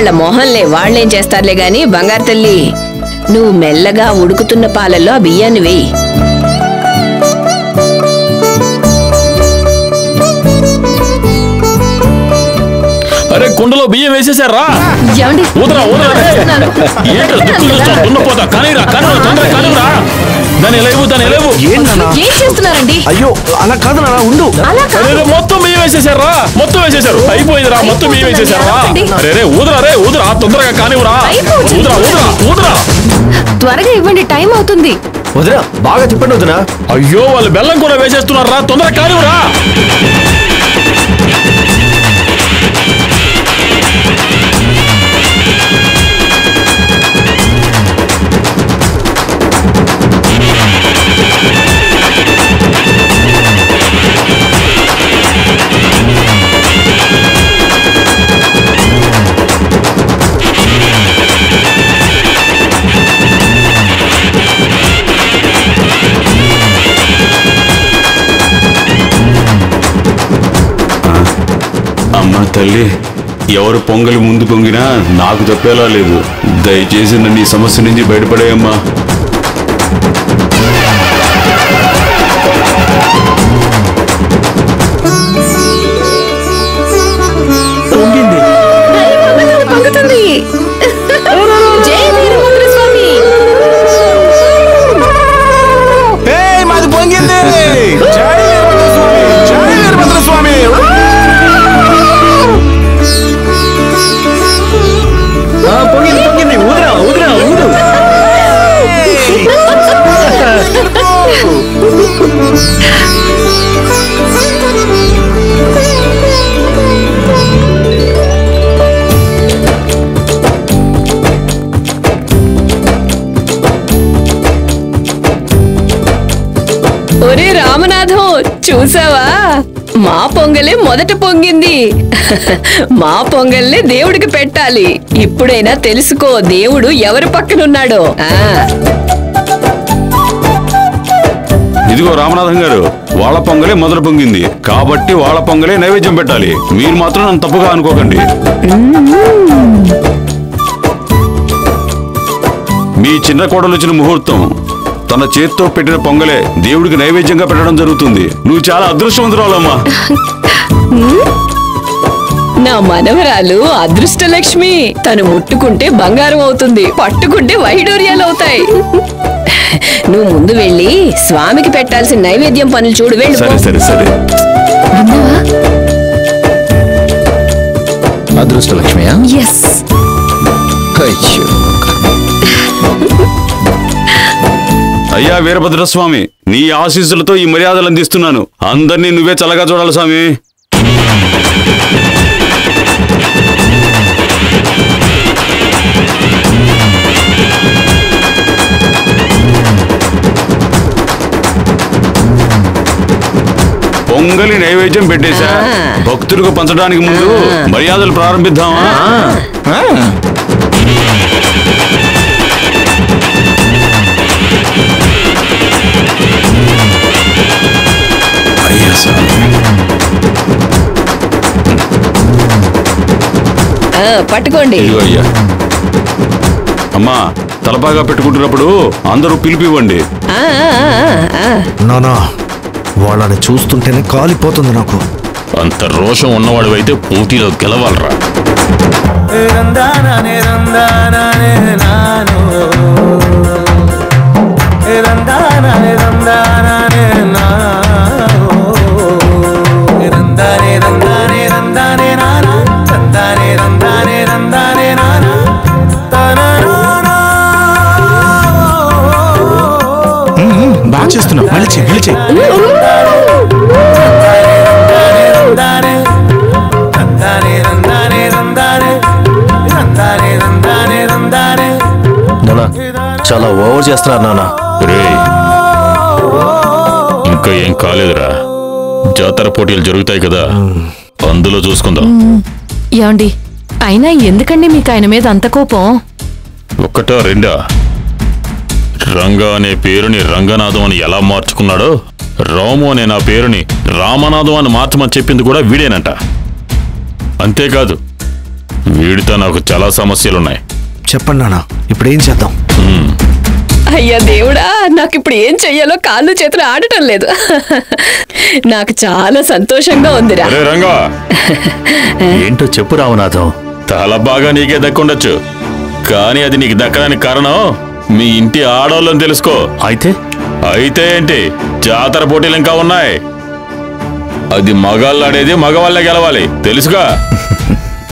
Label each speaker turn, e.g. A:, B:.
A: వాళ్ళ మొహంలే వాళ్ళేం చేస్తారులే గాని బంగారు తల్లి నువ్వు మెల్లగా ఉడుకుతున్న పాలల్లో ఆ బియ్యాన్ని వేయి
B: అరే కుండలో బియ్యం వేసేసారా
C: ఏమండి
B: ఊదరా ఊదరా రే.
C: చేస్తున్నారు?
B: ఏంటో దుక్కులు చూస్తావు దున్నపోతా కానీరా కానీరా తొందరగా కానీరా దాన్ని లేవు దాన్ని లేవు
D: ఏంటన్నా
C: ఏం చేస్తున్నారండి
D: అయ్యో అలా కాదు నాన్న ఉండు
C: అలా కాదు.
B: అరే రే, మొత్తం బియ్యం వేసేసారా మొత్తం వేసేసారు అయిపోయిందిరా మొత్తం బియ్యం వేసేసారా
C: ఆపండి.
B: అరే రే ఊదరా రే ఊదరా తొందరగా కానివ్వరా
C: అయిపోతుంది.
B: ఊదరా ఊదరా ఊదరా
C: త్వరగా ఇవ్వండి టైం అవుతుంది
D: వదినా బాగా చెప్పండి వదినా
B: అయ్యో వాళ్ళు బెల్లం కూడా వేసేస్తున్నారా తొందరగా కానివ్వరా
E: అమ్మ తల్లి ఎవరు పొంగలి ముందు పొంగినా నాకు తప్పేలా లేదు దయచేసి నన్ను ఈ సమస్య నుంచి బయటపడేయమ్మా
D: పొంగింది
C: పొంగుతుంది జై వీరభద్ర స్వామి
D: ఏయ్, మాది పొంగింది జై వీరభద్ర స్వామి జై వీరభద్ర స్వామి ఆ, పొంగింది పొంగింది ఊదిరా ఊదిరా ఊదు
A: ఒరే రామనాథం చూసావా మా పొంగలే మొదట పొంగింది మా పొంగల్ని దేవుడికి పెట్టాలి ఇప్పుడైనా తెలుసుకో దేవుడు ఎవరి పక్కనున్నాడో ఆ
E: ఇదిగో రామనాథం గారు వాళ్ళ పొంగలే మొదలు పొంగింది కాబట్టి వాళ్ళ పొంగలే నైవేద్యం పెట్టాలి మీరు మాత్రం నన్ను తప్పుగా అనుకోకండి మీ చిన్న కోడలు వచ్చిన ముహూర్తం తన చేత్తో పెట్టిన పొంగలే దేవుడికి నైవేద్యంగా పెట్టడం జరుగుతుంది నువ్వు చాలా అదృష్టవంతురాలమ్మా
A: నా మనవరాలు అదృష్టలక్ష్మి తను ముట్టుకుంటే బంగారం అవుతుంది పట్టుకుంటే వైడూర్యాలు అవుతాయి నువ్వు ముందు వెళ్ళి స్వామికి పెట్టాల్సిన నైవేద్యం పనులు చూడు వెళ్ళు
E: సరే సరే సరే
D: అదృష్ట లక్ష్మియా
C: ఎస్
D: అయ్యో
E: అయ్యా వీరభద్ర స్వామి నీ ఆశీస్సులతో ఈ మర్యాదలు అందిస్తున్నాను అందరినీ నువ్వే చల్లగా చూడాలి స్వామి పొంగలి నైవేద్యం పెట్టేశా భక్తులకు పంచడానికి ముందు మర్యాదలు ప్రారంభిద్దామా అయ్యా స్వామి
A: ఆ, పట్టుకోండి
E: ఇదిగో అయ్యా అమ్మా తలపాగా పెట్టుకుంటున్నప్పుడు అందరూ పిలిపివ్వండి
A: ఆ, ఆ, ఆ, ఆ.
D: నానా వాళ్ళని చూస్తుంటేనే కాలిపోతుంది నాకు
B: అంత రోషం ఉన్నవాడివైతే పోటీలో గెలవాలరా
D: బాగా చేస్తున్నావు మళ్ళీ చెయ్యి మళ్ళీ చెయ్యి నానా చాలా ఓవర్ చేస్తున్నారు నానా
B: రే ఇంకా ఏం కాలేదురా జాతర పోటీలు జరుగుతాయి కదా అందులో చూసుకుందాం
C: ఏమండి అయినా ఎందుకండి మీకు ఆయన మీద అంత కోపం
B: ఒక్కటో రెండా రంగా అనే పేరుని రంగనాథం అని ఎలా మార్చుకున్నాడో రాము అనే నా పేరుని రామనాథం అని మార్చమని చెప్పింది కూడా వీడేనంట అంతేకాదు వీడితో నాకు చాలా సమస్యలున్నాయి
D: చెప్పండి నాన్న ఇప్పుడు ఏం చేద్దాం
A: అయ్యా దేవుడా నాకు ఇప్పుడు ఏం చెయ్యాలో కాళ్ళు చేతులు ఆడటం లేదు నాకు చాలా సంతోషంగా ఉందిరా
B: అరే రంగా
F: ఏంటో చెప్పు రామనాథం
B: తల బాగా నీకే దక్కుండొచ్చు కానీ అది నీకు దక్కడానికి కారణం మీ ఇంటి ఆడవాళ్ళని తెలుసుకో
F: అయితే
B: అయితే ఏంటి జాతర పోటీలు ఇంకా ఉన్నాయి అది మగాళ్ళు ఆడేది మగవాళ్ళే గెలవాలి తెలుసుగా